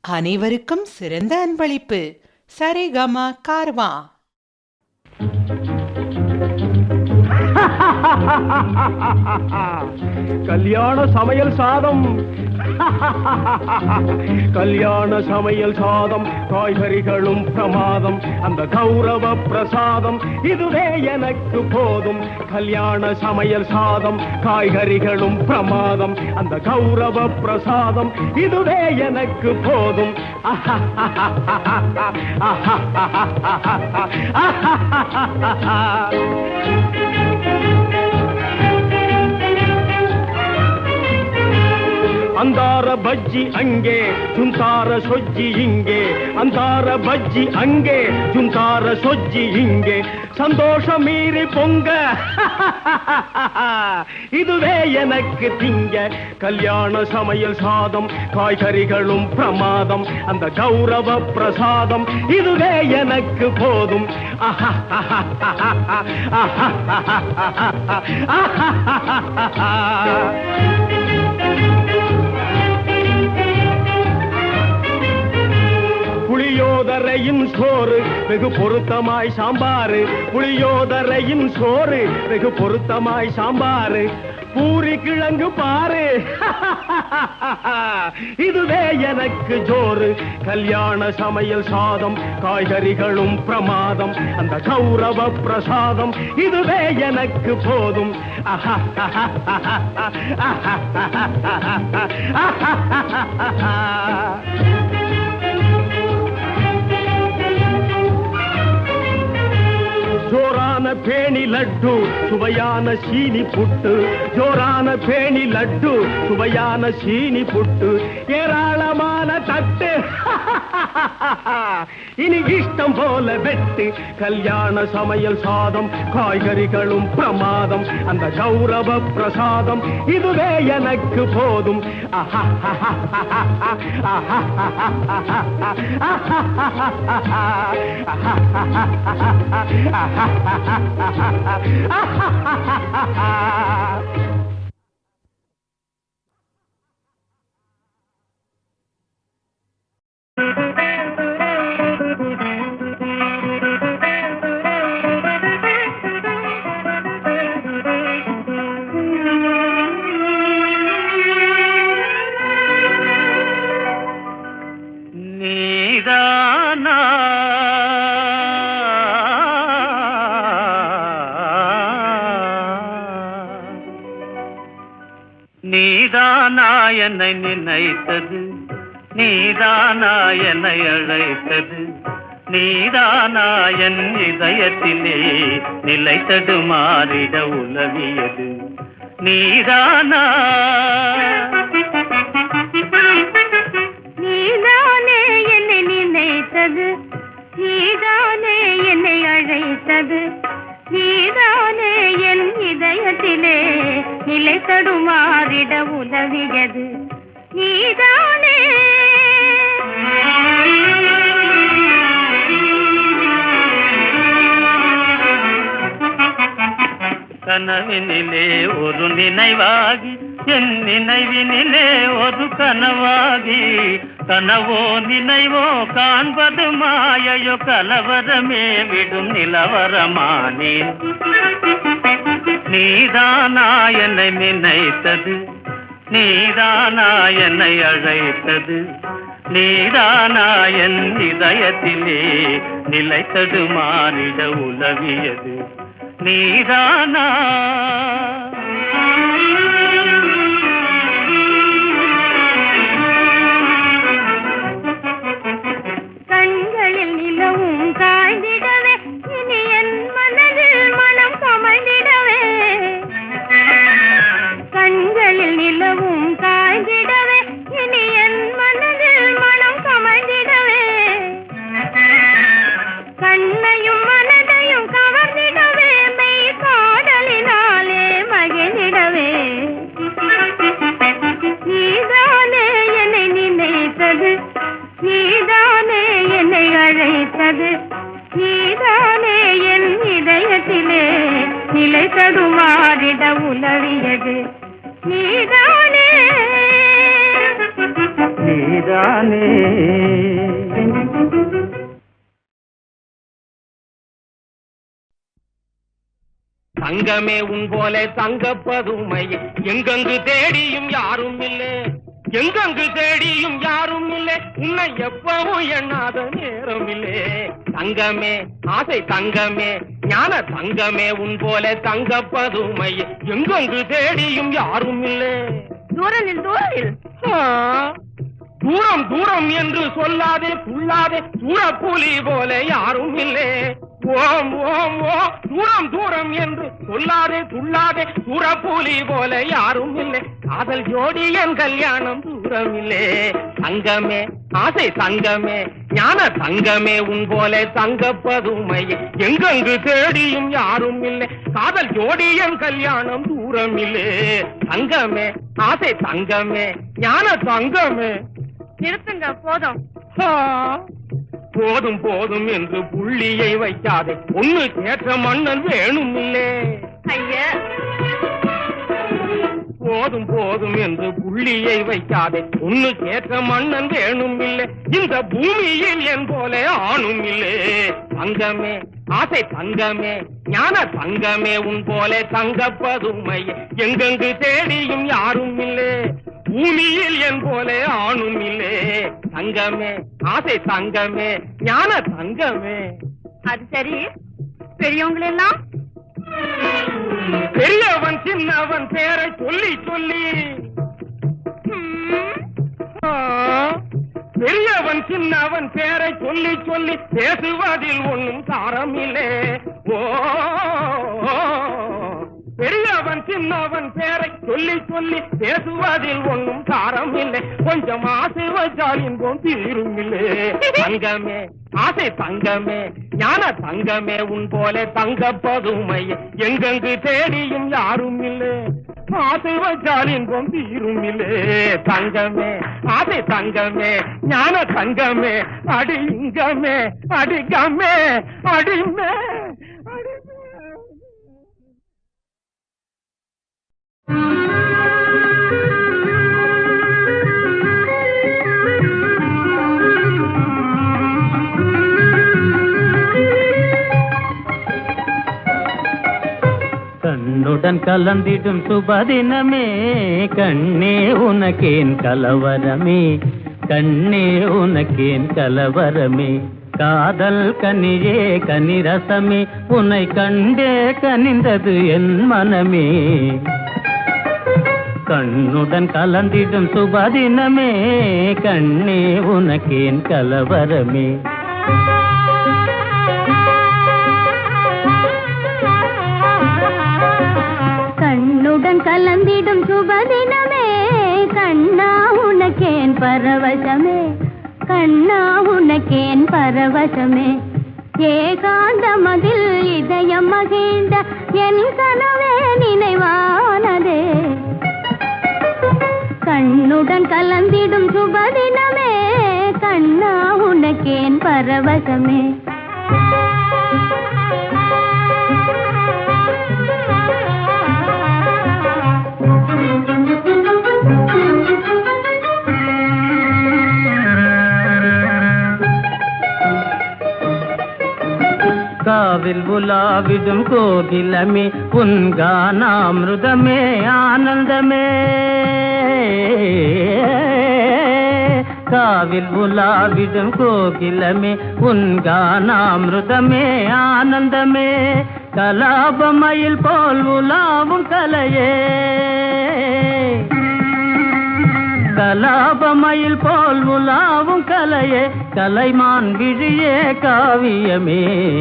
அனைவருக்கும் சிறந்த அன்பளிப்பு சரிகம கார்வா கல்யாண சமையல் சாதம் கல்யாண சமையல் சாதம் காய்கறிகளும் பிரமாதம் அந்த கௌரவ பிரசாதம் இதுவே எனக்கு போதும் கல்யாண சமையல் சாதம் காய்கறிகளும் பிரமாதம் அந்த கௌரவ பிரசாதம் இதுவே எனக்கு போதும் அந்தார பஜ்ஜி அங்கே ஜுந்தார சொஜ்ஜி இங்கே அந்தார பஜ்ஜி அங்கே ஜுந்தார சொஜ்ஜி இங்கே சந்தோஷம் மீறி பொங்க இதுவே எனக்கு திங்க கல்யாண சமையல் சாதம் காய்கறிகளும் பிரமாதம் அந்த கௌரவ பிரசாதம் இதுவே எனக்கு போதும் புளியோதரையின் சோறு வெகு பொருத்தமாய் சாம்பாரு புளியோதரையின் சோறு வெகு பொருத்தமாய் சாம்பாரு பூரி கிழங்கு பாரு இதுவே எனக்கு ஜோறு கல்யாண சமையல் சாதம் காய்கறிகளும் பிரமாதம் அந்த கௌரவ பிரசாதம் இதுவே எனக்கு போதும் ஜோரான பேணி லட்டு சுவையான சீனி புட்டு ஜோரான பேணி லட்டு சுவையான சீனி புட்டு ஏராளமான தட்டு இனி இஷ்டம் போல வெட்டு கல்யாண சமையல் சாதம் காய்கறிகளும் பிரமாதம் அந்த கௌரவ பிரசாதம் இதுவே எனக்கு போதும் நீதானா நீதானா என்னை நினைத்தது நீதானா என்னை அழைத்தது நீதானா என் இதயத்திலே நிலைத்தது மாறிட உலவியது நீதானா நீதானே என்னை நினைத்தது நீதானே என்னை அழைத்தது நீதானே என் இதயத்திலே நிலை தடுமாறிட உதவியது நீதானே கனவினிலே ஒரு நினைவாகி என் நினைவினிலே ஒரு கனவாகி கனவோ நினைவோ காண்பது மாயையோ கலவரமே விடும் நிலவரமானேன் நீதானா என்னை நினைத்தது நீதானா என்னை அழைத்தது நீதானா என் இதயத்திலே நிலைத்தது மாறிட உலவியது நீதானா கண்களில் நிலவும் காய்ந்திடவே இனி என் மனதில் மனம் கமழ்ந்திடவே கண்களில் நிலவும் காய்ந்திடவே இனி என் மனதில் மனம் கமழ்ந்திடவே கண்ணையும் மனதையும் கவர்ந்திடவே மெய் காதலினாலே மகிழ்ந்திடவே நீதானே என்னை நினைத்தது நீதானே என்னை அழைத்தது நீதானே என் இதயத்திலே நிலை தடுமாறிட உலவியது நீதானே நீ நீதானே தங்கமே உன் போல தங்க பதுமை எங்கெங்கு தேடியும் யாரும் இல்லை எங்கெங்கு தேடியும் யாரும் இல்லை உன்னை எப்பவும் எண்ணாத நேரம் இல்லை தங்கமே ஆசை தங்கமே ஞான தங்கமே உன் போல தங்க பதுமை எங்கெங்கு தேடியும் யாரும் இல்லை தூரனில் தூரனில் ஆ, தூரம் தூரம் என்று சொல்லாதே துள்ளாதே தூரப்புலி போல யாரும் இல்லை ஓம் ஓம் ஓ தூரம் தூரம் என்று சொல்லாதே துள்ளாதே தூரப்புலி போல யாரும் இல்லை காதல் ஜோடி என் கல்யாணம் தூரம் இல்லை தங்கமே ஆசை தங்கமே ஞான தங்கமே உன் போல தங்க பதுமை எங்கெங்கு தேடியும் யாரும் இல்லை காதல் ஜோடி என் கல்யாணம் தூரம் இல்லை தங்கமே ஆசை தங்கமே ஞான தங்கமே நிறுத்துங்க போதும் ஆ, போதும் போதும் என்று புள்ளியை வைக்காதே பொண்ணு கேட்ட மன்னன் வேணும் இல்லே ஐயா போதும் போதும் என்று புள்ளியை வைக்காதே பொண்ணு கேட்ட மன்னன் வேணும் இல்லை இந்த பூமியில் என் போல ஆணும் இல்லை தங்கமே ஆசை தங்கமே ஞான தங்கமே உன் போல தங்க பதுமை எங்கெங்கு தேடியும் யாரும் இல்லை பூமியில் என் போல ஆணும் இல்லை தங்கமே ஆசை தங்கமே ஞான தங்கமே அது சரி பெரியவங்களெல்லாம் பெரியவன் சின்னவன் பேரை சொல்லி சொல்லி ம், ஆ, பெரியவன் சின்னவன் பேரை சொல்லி சொல்லி பேசுவதில் ஒன்றும் சாரம் இல்லை ஓ பெரியவன் சின்னவன் பேரை சொல்லி சொல்லி பேசுவதில் ஒன்றும் சாரம் இல்லை கொஞ்சம் ஆசை வச்சால் இன்பம் தீரும் இல்லை தங்கமே ஆசை தங்கமே ஞான தங்கமே உன் போல தங்க பதுமை எங்கெங்கு தேடியும் யாரும் இல்லை ஆசை வச்சால் இன்பம் தீரும் இல்லை தங்கமே ஆசை தங்கமே ஞான தங்கமே அடி இங்கமே அடிக்கமே அடிமே அடிமே கண்ணுடன் கலந்திடும் சுபதினமே கண்ணே உனக்கேன் கலவரமே கண்ணே உனக்கேன் கலவரமே காதல் கனியே கனிரசமே உன்னை கண்டே கனிந்தது என் மனமே கண்ணுடன் கலந்திடும் சுபதினமே கண்ணே உனக்கேன் கலவரமே கண்ணுடன் கலந்திடும் சுபதினமே கண்ணா உனக்கேன் பரவசமே கண்ணா உனக்கேன் பரவசமே ஏகாந்த மதில் இதயம் மகிழ்ந்த என் கனவே நினைவானதே கண்ணுடன் கலந்திடும் சுபதினமே கண்ணா உனக்கேன் பரவசமே காவில் உலாவிடும் கோகிலமே உன் கானாமிருதமே ஆனந்தமே காவில் உலாவிடும் கோகிலமே உன் கானாமிருதமே ஆனந்தமே கலாபமயில் போல் உலாவும் கலையே கலாபமயில் போல் உலாவும் கலையே கலைமான் விழியே காவியமே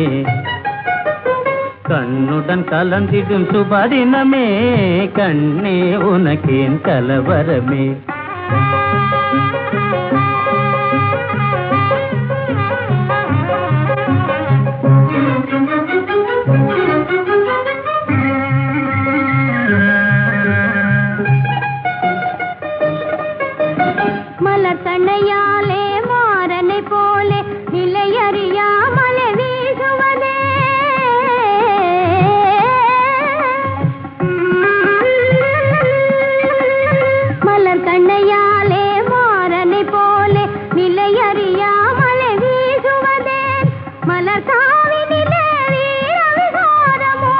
கண்ணுடன் கலந்திடும் சுபதினமே கண்ணே உனக்கேன் கலவரமே மலத்தணையாலே மாறனை போலே நிலையறியாமலே வீசுவதே மலர் கண்ணை மலர் காவினிலே வீர விகாரமோ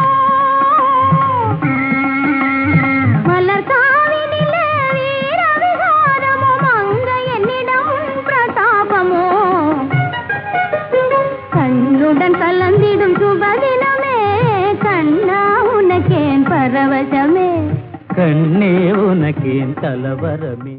மலர் காவினிலே வீர விகாரமோ மங்க என்னிடம் பிரதாபமோ கண்ணுடன் கலந்திடும் சுபதினமே கண்ணா உனக்கேன் பரவசமே கண்ணே உனக்கேன் கலவரமே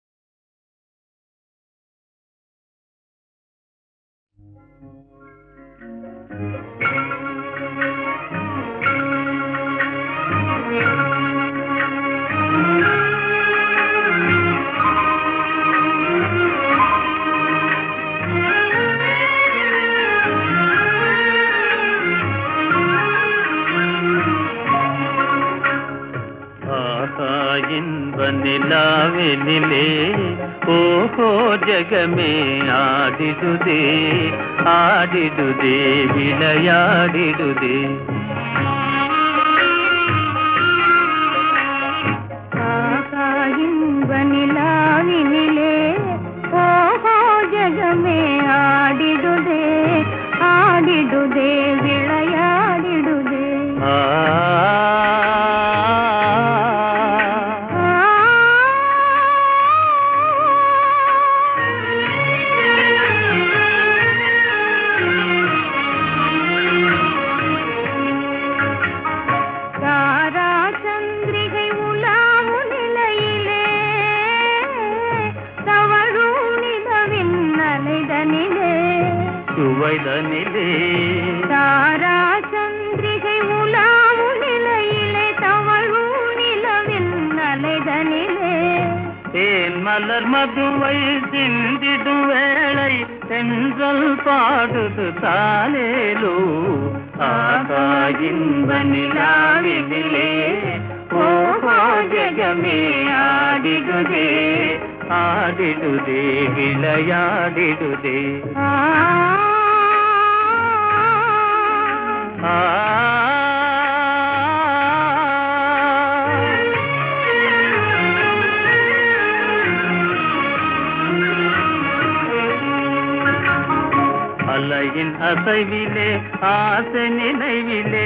ಆಹಾ ಇನ್ಬ ನಿಲಾವೆನಿಲೆ ಓಹೋ ಜಗಮೇ ಆಡಿದುದೆ ಆಡಿದುದೆ ವಿಳಯಾಡಿದುದೆ ஆகா இன்ப நிலாவினிலே ஓஹோ ஜகமே ஆடிடுதே ஆடிடுதே விளையாடிடுதே ಆ தாரா சந்திரிகை உலாவு நிலையிலே தவழும் நிலவின் அலைதனிலே ಸುವೈದನಿಲೆ தாரா சந்திரிகை உலாவு நிலையிலே தவழும் நிலவின் அலைதனிலே தேன் மலர் மதுவை சிந்திடும் வேளை தென்றல் பாடுது தாலேலோ ஆகா இன்ப நிலாவினிலே ஓஹோ ஜகமே ஆடிடுதே ஆடிடுதே விளையாடிடுதே ஆ ஆ அலையின் அசைவிலே ஆசை நினைவிலே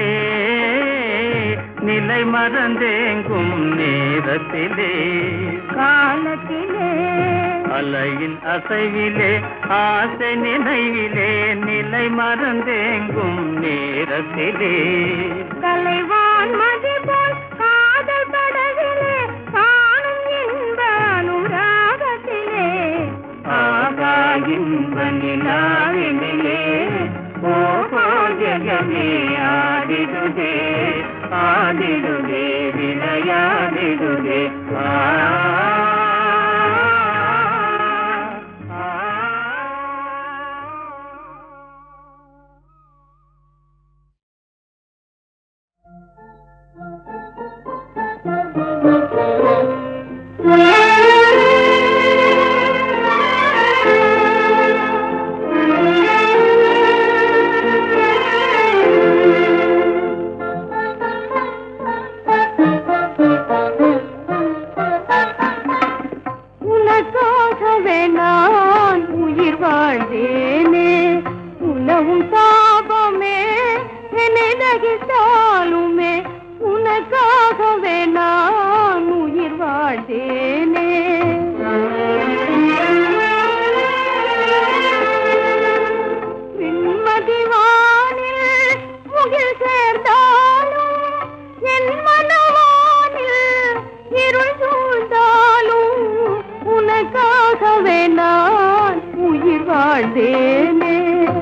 நிலை மறந்தேங்கும் நேரத்திலே காலத்திலே அலையின் அசைவிலே ஆசை நினைவிலே நிலை மறந்தேங்கும் நேரத்திலே கலைவான் மதி போல் காதல் படகிலே காணும் இன்ப அனுராகத்திலே ஆகா இன்ப நிலாவினிலே ஓஹோ ஜகமே ஆடிடுதே ஆடிடுதே விளையாடிடுதே ஆ உனக்காகவே நான் உயிர் வாழ்ந்தேனே உலவும் சாபமே என்னை நகித்தாலுமே உனக்காகவே நான் உயிர் வாழ்ந்தேனே விண்மதிவானில் முகில் சேர்ந்தாலும் என் மனவானில் இருள் சூழ்ந்தாலும் உனக்காகவே நான் உயிர் வாழ்ந்தேனே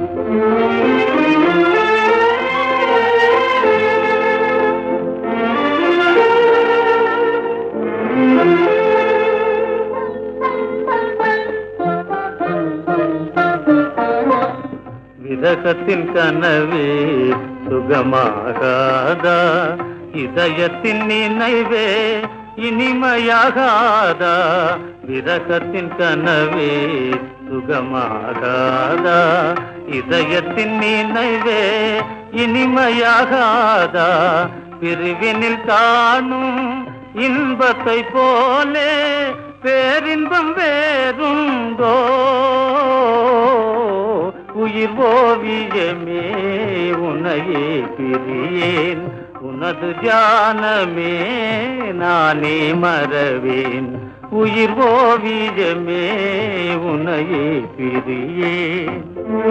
விரகத்தின் கனவே சுகமாகாதா இதயத்தின் நினைவே இனிமையாகாதா விரகத்தின் கனவே சுகமாகாதா இதயத்தின் நினைவே இனிமையாகாதா பிரிவினில் காணும் இன்பத்தை போலே பேரின்பம் வேறுண்டோ உயிர் ஓவியமே உனையே பிரியேன் உனது தியானமே நானே மறவேன் உயிர் ஓவியமே உனையே பிரியேன்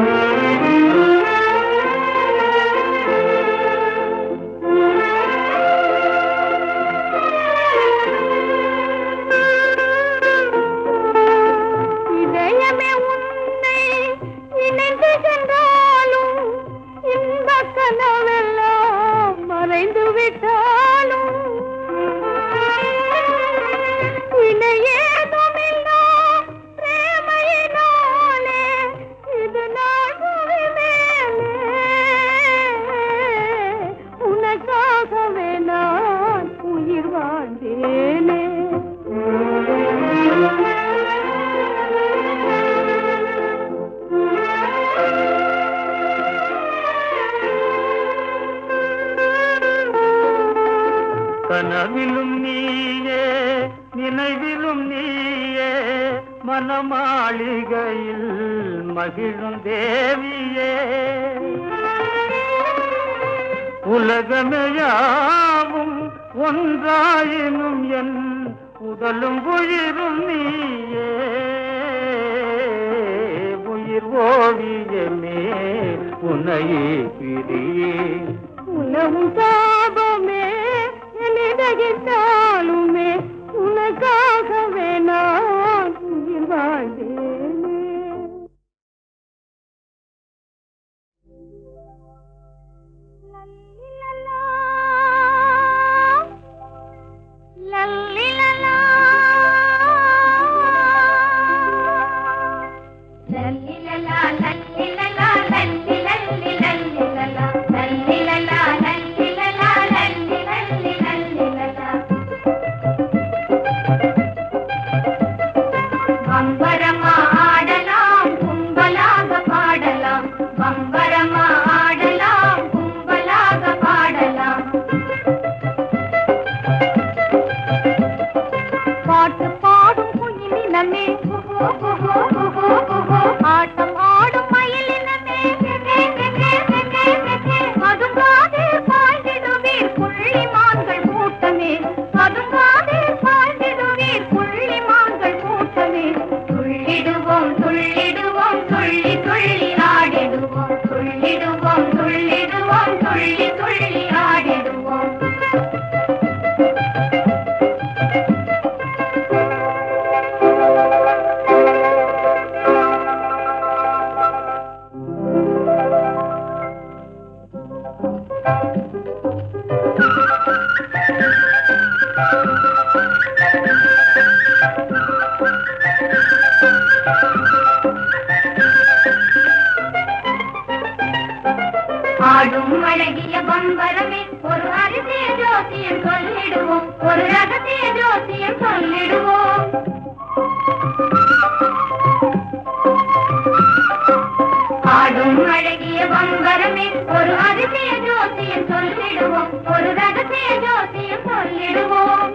இதயமே உன்னை இணைந்து சென்றாலும் இன்பக் கனவெல்லாம் மறைந்து விட்டாலும் இணையேதுமில்லா பிரேமையினாலே இது நான் புவி மேலே உனக்காகவே நான் உயிர் வாழ்ந்தேனே கனவிலும் நீயே நினைவிலும் நீயே மனமாளிகையில் மகிழும் தேவியே உலகமையாவும் ஒன்றாயினும் என் உடலும் உயிரும் நீயே உயிர் ஓவியமே உனையே பிரியே உலகும் சாபமே எளிதாலுமே உனக்காகவே நான் உயிர் வாழ்ந்தேனே லல்லிலலா, லல்லிலலா. லல்லிலலா, லல்லிலலா, லல்லி, லல்லி, லல்லிலலா. லல்லிலலா, லல்லிலலா, லல்லி, லல்லி, லல்லிலலா. பம்பரமா ஆடலாம் கும்பலாக பாடலாம் பம்பரமா ஆடலாம் கும்பலாக பாடலாம் பாட்டு பாடும் குயிலினமே குஹோ, குஹோ, குஹோ, குஹோ. ஆட்டம் ஆடும் மயிலினமே கெகே, கெகே, கெகே, கெகே. பதுங்காதே பாய்ந்திடுவீர் புள்ளிமான்கள் கூட்டமே பதுங்காதே பாய்ந்திடுவீர் புள்ளிமான்கள் கூட்டமே துள்ளிடுவோம் துள்ளிடுவோம் துள்ளி துள்ளி ஆடிடுவோம் துள்ளிடுவோம் துள்ளிடுவோம் துள்ளி துள்ளி ஆடிடுவோம் ஆடும் அழகிய பம்பரமே ஒரு அரிசிய ஜோசியம் சொல்லிடுவோம் ஒரு ரகசிய ஜோசியம் சொல்லிடுவோம் ஆடும் அழகிய பம்பரமே ஒரு அதிசய ஜோசியம் சொல்லிடுவோம் ஒரு ரகசிய ஜோசியம் சொல்லிடுவோம்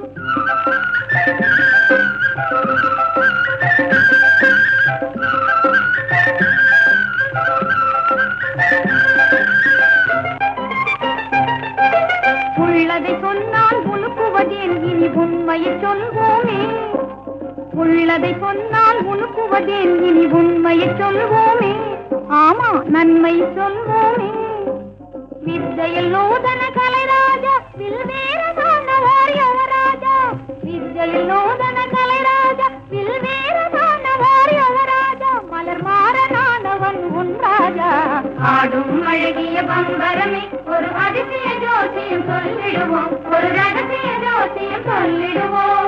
உள்ளதை சொன்னால் உழுக்குவதேன் இனி உண்மையை சொல்வோமே உள்ளதை சொன்னால் உழுக்குவதேன் இனி உண்மையை சொல்வோமே ஆமா நன்மை சொல்வோமே வித்தையில் நூதன கலைராஜா வில்வேரதான வாரியவராஜா வித்தையில் நூதன கலைராஜா வில்வேரதான வாரியவராஜா மலர் மாறனானவன் உன் ராஜா ஆடும் அழகிய பம்பரமே ஒரு அதிசய ஜோசியம் சொல்லிடுவோம் ஒரு ரகசிய ஜோசியம் சொல்லிடுவோம்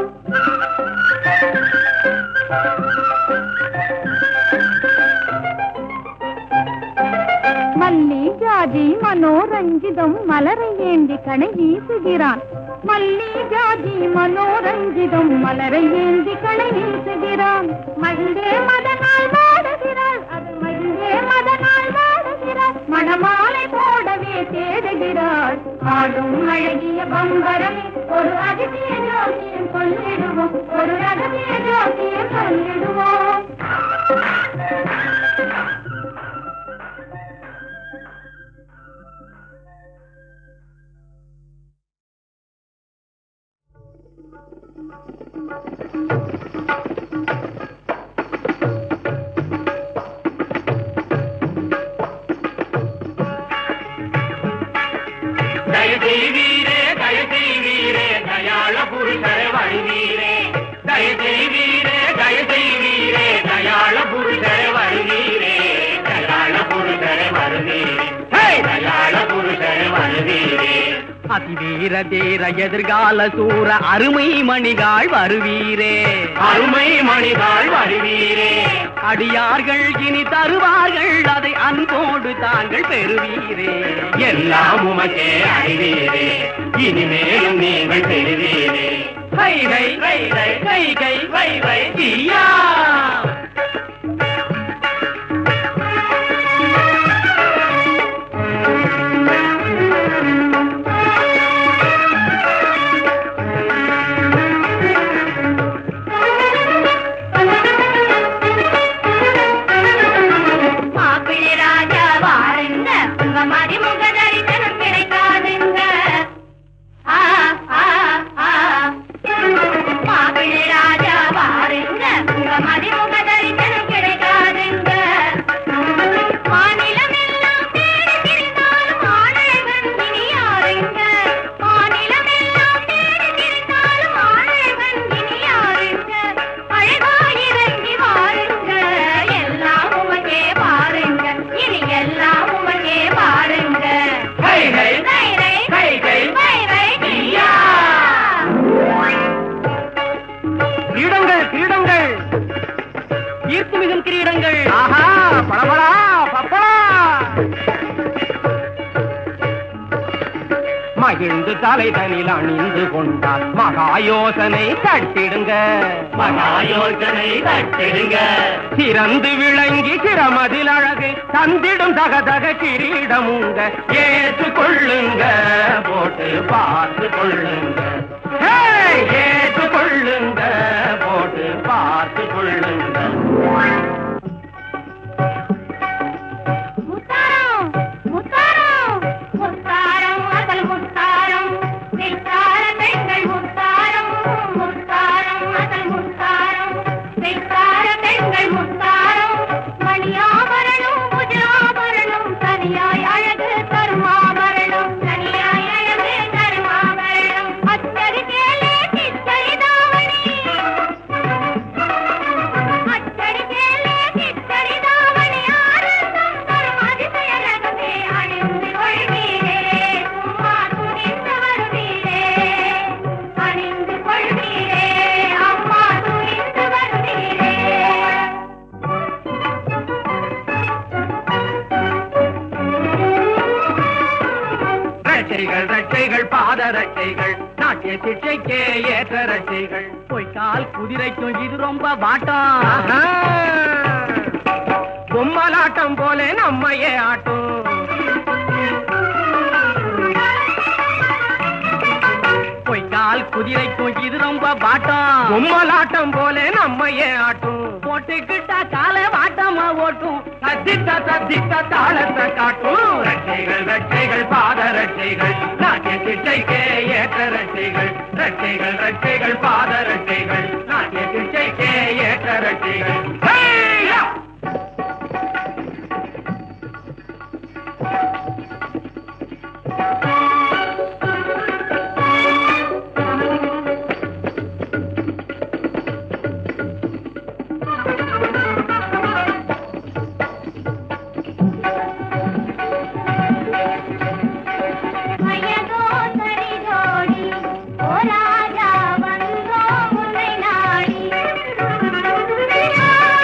மல்லி ஜாதி மனோரஞ்சிதம் மலரை ஏந்தி கடை வீசுகிறான் மல்லி ஜாதி மனோரஞ்சிதம் மலரை ஏந்தி கடை வீசுகிறான் மகிழ்ந்தே மதனால் வாடுகிறாள் அது மகிழ்ந்தே மதனால் வாடுகிறாள் மணமாலை போடவே தேடுகிறாள் ஆடும் அழகிய பம்பரம் ஒரு அதிசய ஜோசியம் சொல்லிடுவோம் ஒரு ரகசிய ஜோசியம் சொல்லிடுவோம் அதிவீர தீர எதிர்கால சூர அருமை மணிகாள் வருவீரே அருமை மணிதாள் வருவீரே அடியார்கள் இனி தருவார்கள் அதை அன்போடு தாங்கள் பெறுவீரே எல்லாம் உமக்கே அறிவீரே இனிமேலும் நீங்கள் பெறுவீரே கை கை கை கை கை கை வை வை தீயா மாப்பிள்ளை ராஜா வாருங்க உங்க மதிமுக தரிசனம் கிடைக்காதுங்க ஆ, ஆ, ஆ. மாப்பிள்ளை ராஜா வாருங்க உங்க மதிமுக தரிசனம் கிடைக்காதுங்க மாநிலம் எல்லாம் தேடி திரிந்தாலும் ஆணழகன் இனி யாருங்க மாநிலம் எல்லாம் தேடி திரிந்தாலும் ஆணழகன் இனி யாருங்க அழகாயிரங்கி வாருங்க எல்லாம் உமக்கே பாருங்க இனி எல்லாம் உமக்கே பாருங்க கை கை ரை, ரை, கை கை ரை, ரை, ஐயா! கிரீடங்கள் கிரீடங்கள் ஈர்த்து மிகும் கிரீடங்கள் ஆஹா பளபளா பப்பளா மகிழ்ந்து தலை தனில் அணிந்து கொண்டால் மகா யோசனை தட்டிடுங்க மகாயோஜனை தட்டிடுங்க சிறந்து விளங்கி சிரமதில் அழகு தந்திடும் தகதக கிரீடமுங்க ஏற்று கொள்ளுங்க போட்டு பார்த்து கொள்ளுங்க ஹேய், ஏற்று கொள்ளுங்க போட்டு பார்த்து கொள்ளுங்க முத்தாரம் முத்தாரம் முத்தாரம் அசல் முத்தாரம் சித்தார பெண்கள் முத்தாரம் முத்தாரம் அசல் முத்தாரம் சித்தார பெண்கள் முத்தாரம் மணியாபரணம் புஜாபரணம் தனியாய் அழகு தருமாபரணம் தனியாய் அழகு தருமாபரணம் அச்சரி கேளே சித்தரி தாவணி அச்சடி கேளே சித்தடி தாவணி ஆனந்தம் தரும் அதிசயரகமே அணிந்து கொள்வீரே சும்மா துணிந்து வருவீரே அணிந்து கொள்வீரே அம்மா துணிந்து வருவீரே ரட்சைகள் ரட்சைகள் பாத ரட்சைகள் நாட்டிய சிக்ஷைக்கே ஏற்ற ரட்சைகள் பொய்க்கால் குதிரைக்கும் இது ரொம்ப வாட்டம் ஆஹா. பொம்மலாட்டம் போல நம்மையே ஆட்டும் பொய்க்கால் குதிரைக்கும் இது ரொம்ப வாட்டம் பொம்மலாட்டம் போல நம்மையே ஆட்டும் போட்டுக்கிட்டா காலை வாட்டமா ஓட்டும் தத்தித்த தத்தித்த தாளத்தை காட்டும் ரட்சைகள் ரட்சைகள் பாத ரட்சைகள் நாட்டிய சிக்ஷைக்கே ஏற்ற ரட்சைகள் ரட்சைகள் ரட்சைகள் பாத ரட்சைகள் நாட்டிய சிக்ஷைக்கே ஏற்ற ரட்சைகள் ஹேய்யா! மயதோ சரி ஜோடி ஓ ராஜா வந்தோ உன்னை நாடி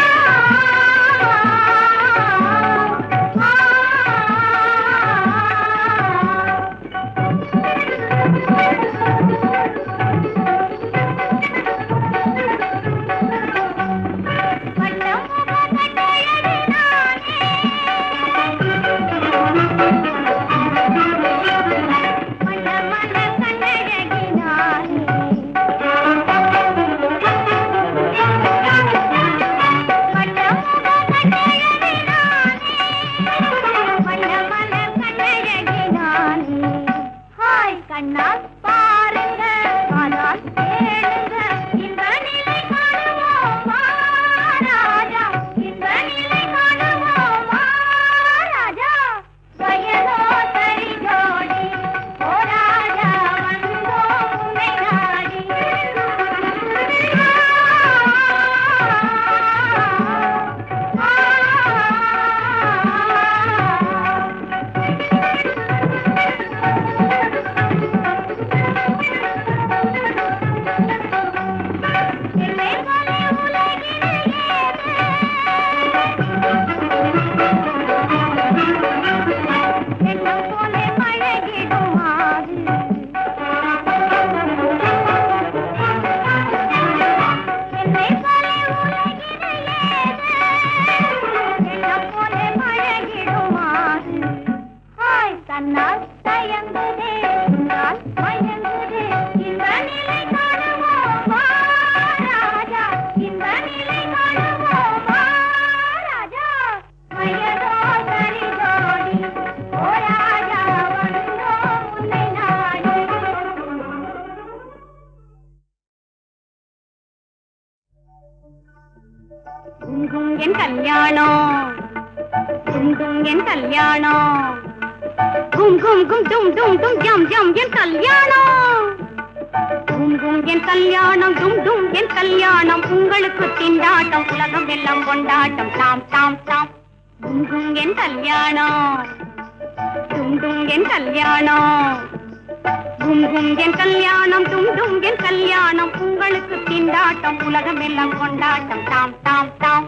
கல்யாணம் டும் டும் என் கல்யாணம் கும் கும் கும் டும் டும் டும் ஜம் ஜம் என் கல்யாணம் கும் கும் என் கல்யாணம் டும் டும் என் கல்யாணம் உங்களுக்கு திண்டாட்டம் உலகம் எல்லாம் கொண்டாட்டம் தாம் தாம் தாம் கும் கும் என் கல்யாணம் டும் டும் என் கல்யாணம் கும் கும் என் கல்யாணம் டும் டும் என் கல்யாணம் உங்களுக்கு திண்டாட்டம் உலகம் எல்லாம் கொண்டாட்டம் தாம் தாம் தாம்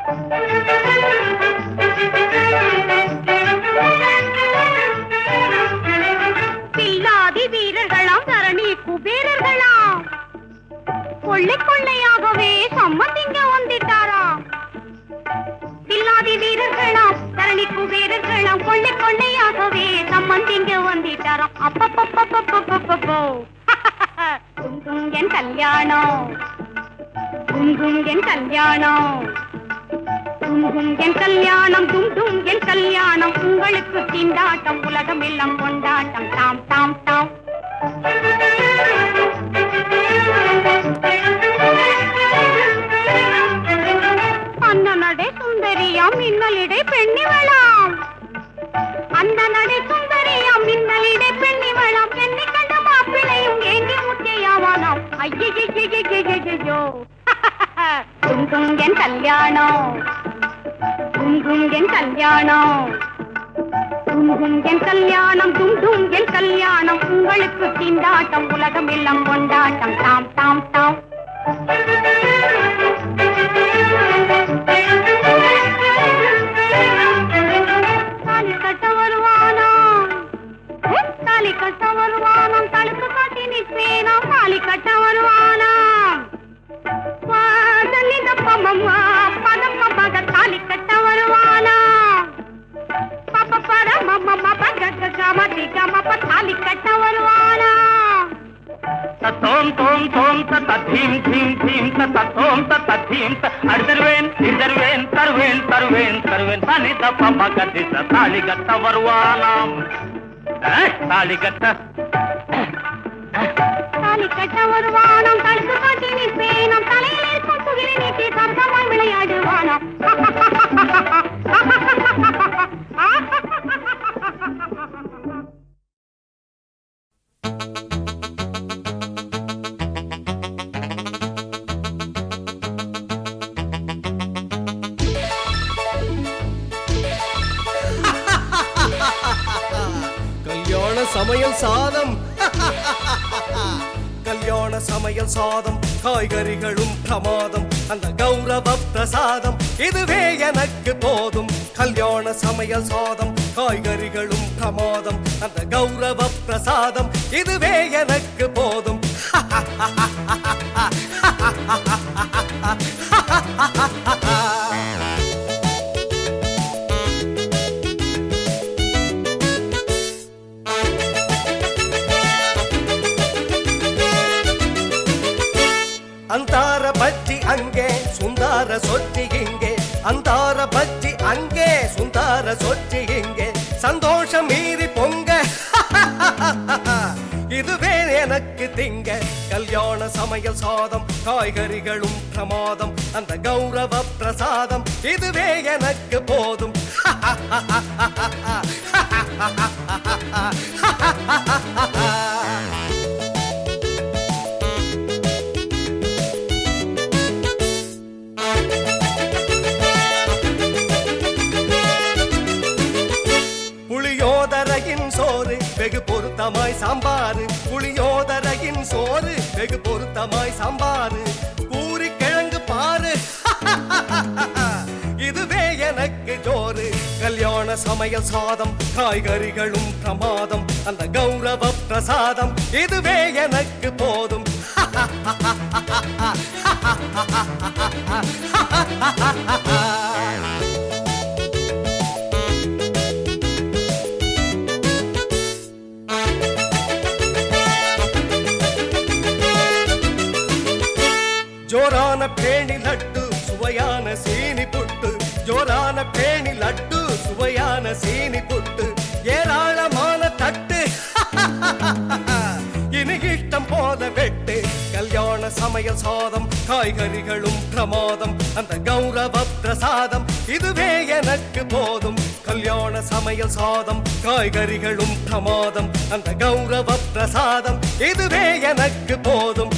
பில்லாதி வீரர்களாம் தரணி குபேரர்களாம் கொள்ளை கொள்ளையாகவே சம்மந்திங்க வந்துட்டாராம் பில்லாதி வீரர்களாம் தரணி குபேரர்களாம் கொள்ளை கொள்ளையாகவே சம்மந்திங்க வந்துட்டாராம் அப்பப்பப்பப்பப்பப்பப்போ கும் கும் என் கல்யாணம் கும் கும் என் கல்யாணம் கும் கும் என் கல்யாணம் டும் டும் என் கல்யாணம் உங்களுக்கு திண்டாட்டம் உலகம் எல்லாம் கொண்டாட்டம் தாம் தாம் தாம் அந்த நடை சுந்தரியாம் மின்னலிடை பெண்ணிவளாம் அந்த நடை சுந்தரியாம் மின்னலிடை பெண்ணிவளாம் என்னை கண்ட மாப்பிளையும் ஏங்கி முத்தையாவானாம் ஐயோ கும் கும் என் கல்யாணம் கும் கும் என் கல்யாணம் கும் கும் என் கல்யாணம் டும் டும் என் கல்யாணம் உங்களுக்கு திண்டாட்டம் உலகம் எல்லாம் கொண்டாட்டம் தாம் தாம் தாம் தாலி கட்ட வருவானாம் தாலி கட்ட வருவானாம் தடுப்பு காட்டி நிற்பேனாம் தாலி கட்ட வருவானாம் பாதலிதப்பமம்மா பதம் மக தாலி கட்ட வருவானா பாப்ப பரமம்மா பக கமதி கமப்ப தாலி கட்ட வருவானா தத்தோம் தோம் தோம் தத்த தீம் தீம் தீம் தத்த தோம் தத்த தீம் த அடிதருவேன் இடிதருவேன் தருவேன் தருவேன் தருவேன் தனி தப்ப மகதி தாலி கட்ட வருவானாம் அஹ், தாலி கட்ட தாலி கட்ட வருவானாம் தடுப்பு காட்டி நிற்பேனாம் தலையில் இருக்கும் துகிரி நீட்டி சரசமாய் விளையாடுவானாம் கல்யாண சமையல் சாதம் கல்யாண சமையல் சாதம் காய்கறிகளும் பிரமாதம் அந்த கௌரவ பிரசாதம் இதுவே எனக்கு போதும் கல்யாண சமையல் சாதம் காய்கறிகளும் பிரமாதம் அந்த கௌரவ பிரசாதம் இதுவே எனக்கு போதும் ಅಂತಾರ ಬಜ್ಜಿ ಅಂಗೆ ಸುಂದರ ಸೊಚ್ಚಿ ಹಿಂಗೆ ಅಂತಾರ ಬಜ್ಜಿ ಅಂಗೆ ಸುಂದರ ಸೊಚ್ಚಿ ಹಿಂಗೆ சந்தோஷ மீறி பொங்க இதுவே எனக்கு திங்க கல்யாண சமையல் சாதம் காய்கறிகளும் பிரமாதம் அந்த கௌரவ பிரசாதம் இதுவே எனக்கு போதும் புளியோதரையின் சோறு வெகு பொருத்தமாய் சாம்பாரு புளியோதரையின் சோறு வெகு பொருத்தமாய் சாம்பாரு பூரி கிழங்கு பாரு இதுவே எனக்கு ஜோறு கல்யாண சமையல் சாதம் காய்கறிகளும் பிரமாதம் அந்த கௌரவ பிரசாதம் இதுவே எனக்கு போதும் ஜோரான பேணி லட்டு சுவையான சீனி புட்டு ஜோரான பேணி லட்டு சுவையான சீனி புட்டு ஏராளமான தட்டு இனி இஷ்டம் போல வெட்டு கல்யாண சமையல் சாதம் காய்கறிகளும் பிரமாதம் அந்த கௌரவ பிரசாதம் இதுவே எனக்கு போதும் கல்யாண சமையல் சாதம் காய்கறிகளும் பிரமாதம் அந்த கௌரவ பிரசாதம் இதுவே எனக்கு போதும்